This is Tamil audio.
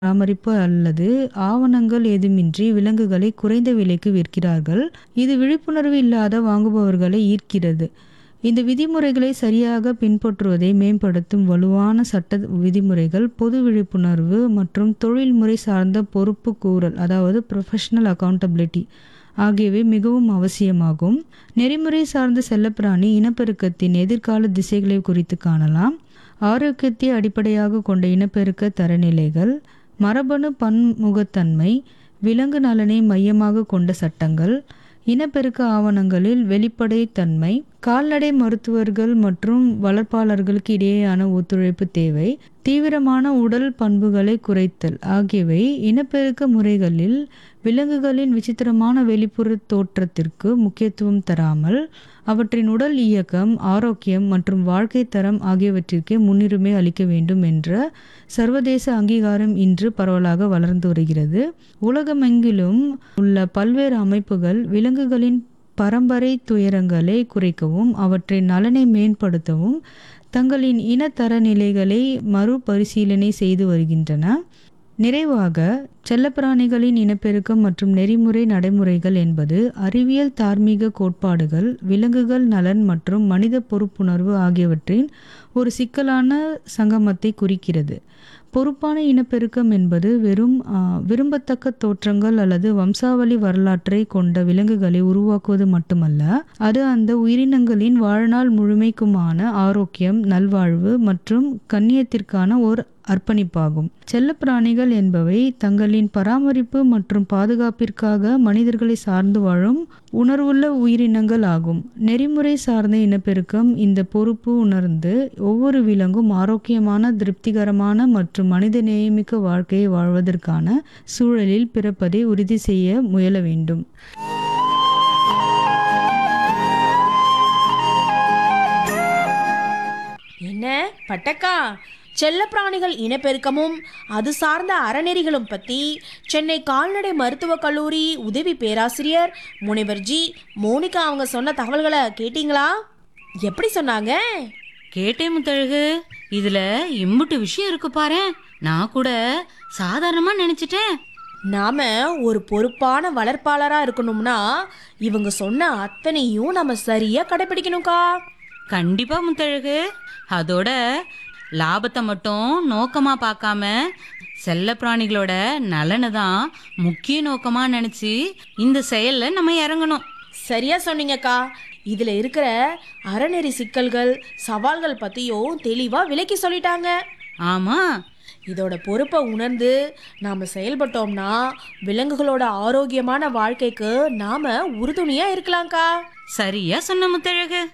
பராமரிப்பு அல்லது ஆவணங்கள் ஏதுமின்றி விலங்குகளை குறைந்த விலைக்கு விற்கிறார்கள் இது விழிப்புணர்வு இல்லாத வாங்குபவர்களை ஈர்க்கிறது இந்த விதிமுறைகளை சரியாக பின்பற்றுவதை மேம்படுத்தும் வலுவான சட்ட விதிமுறைகள் பொது விழிப்புணர்வு மற்றும் தொழில்முறை சார்ந்த பொறுப்பு கூறல் அதாவது ப்ரொஃபஷனல் அக்கௌண்டபிலிட்டி ஆகியவை மிகவும் அவசியமாகும் நெறிமுறை சார்ந்த செல்லப்பிராணி இனப்பெருக்கத்தின் எதிர்கால திசைகளை குறித்து காணலாம் ஆரோக்கியத்தை அடிப்படையாக கொண்ட இனப்பெருக்க தரநிலைகள் மரபணு பன்முகத்தன்மை விலங்கு நலனை மையமாக கொண்ட சட்டங்கள் இனப்பெருக்க ஆவணங்களில் வெளிப்படைத்தன்மை கால்நடை மருத்துவர்கள் மற்றும் வளர்ப்பாளர்களுக்கு இடையேயான ஒத்துழைப்பு தேவை தீவிரமான உடல் பண்புகளை குறைத்தல் ஆகியவை இனப்பெருக்க முறைகளில் விலங்குகளின் விசித்திரமான வெளிப்புற தோற்றத்திற்கு முக்கியத்துவம் தராமல் அவற்றின் உடல் இயக்கம் ஆரோக்கியம் மற்றும் வாழ்க்கை தரம் ஆகியவற்றிற்கே முன்னுரிமை அளிக்க வேண்டும் என்ற சர்வதேச அங்கீகாரம் இன்று பரவலாக வளர்ந்து வருகிறது உலகமெங்கிலும் உள்ள பல்வேறு அமைப்புகள் விலங்குகளின் பரம்பரை துயரங்களை குறைக்கவும் அவற்றின் நலனை மேம்படுத்தவும் தங்களின் இன தரநிலைகளை மறுபரிசீலனை செய்து வருகின்றன நிறைவாக செல்லப்பிராணிகளின் இனப்பெருக்கம் மற்றும் நெறிமுறை நடைமுறைகள் என்பது அறிவியல் தார்மீக கோட்பாடுகள் விலங்குகள் நலன் மற்றும் மனித பொறுப்புணர்வு ஆகியவற்றின் ஒரு சிக்கலான சங்கமத்தை குறிக்கிறது பொறுப்பான இனப்பெருக்கம் என்பது வெறும் ஆ, விரும்பத்தக்க தோற்றங்கள் அல்லது வம்சாவளி வரலாற்றை கொண்ட விலங்குகளை உருவாக்குவது மட்டுமல்ல அது அந்த உயிரினங்களின் வாழ்நாள் முழுமைக்குமான ஆரோக்கியம் நல்வாழ்வு மற்றும் கண்ணியத்திற்கான ஓர் அர்ப்பணிப்பாகும் செல்லப்பிராணிகள் என்பவை தங்களின் பராமரிப்பு மற்றும் பாதுகாப்பிற்காக மனிதர்களை சார்ந்து வாழும் உணர்வுள்ள உயிரினங்கள் ஆகும் நெறிமுறை சார்ந்த இனப்பெருக்கம் இந்த பொறுப்பு உணர்ந்து ஒவ்வொரு விலங்கும் ஆரோக்கியமான திருப்திகரமான மற்றும் மனிதநேயமிக்க வாழ்க்கையை வாழ்வதற்கான சூழலில் பிறப்பதை உறுதி செய்ய முயல வேண்டும் என்ன பட்டக்கா செல்லப்பிராணிகள் இனப்பெருக்கமும் அது சார்ந்த அறநெறிகளும் பற்றி சென்னை கால்நடை மருத்துவக் கல்லூரி உதவி பேராசிரியர் முனைவர் ஜி மோனிகா அவங்க சொன்ன தகவல்களை கேட்டிங்களா எப்படி சொன்னாங்க கேட்டேன் முத்தழகு இதுல இம்புட்டு விஷயம் இருக்கு பாரு நான் கூட சாதாரணமா நினைச்சிட்டேன் நாம ஒரு பொறுப்பான வளர்ப்பாளரா இருக்கணும்னா இவங்க சொன்ன அத்தனையும் நம்ம சரியா கடைபிடிக்கணும்க்கா கண்டிப்பா முத்தழகு அதோட லாபத்தை மட்டும் நோக்கமா பார்க்காம செல்ல பிராணிகளோட நலனை தான் முக்கிய நோக்கமா நினைச்சு இந்த செயல்ல நம்ம இறங்கணும் சரியா சொன்னீங்கக்கா இதுல இருக்கிற அறநெறி சிக்கல்கள் சவால்கள் பத்தியும் தெளிவா விளக்கி சொல்லிட்டாங்க ஆமா இதோட பொறுப்பை உணர்ந்து நாம செயல்பட்டோம்னா விலங்குகளோட ஆரோக்கியமான வாழ்க்கைக்கு நாம உறுதுணையா இருக்கலாம்க்கா சரியா சொன்ன முத்தழகு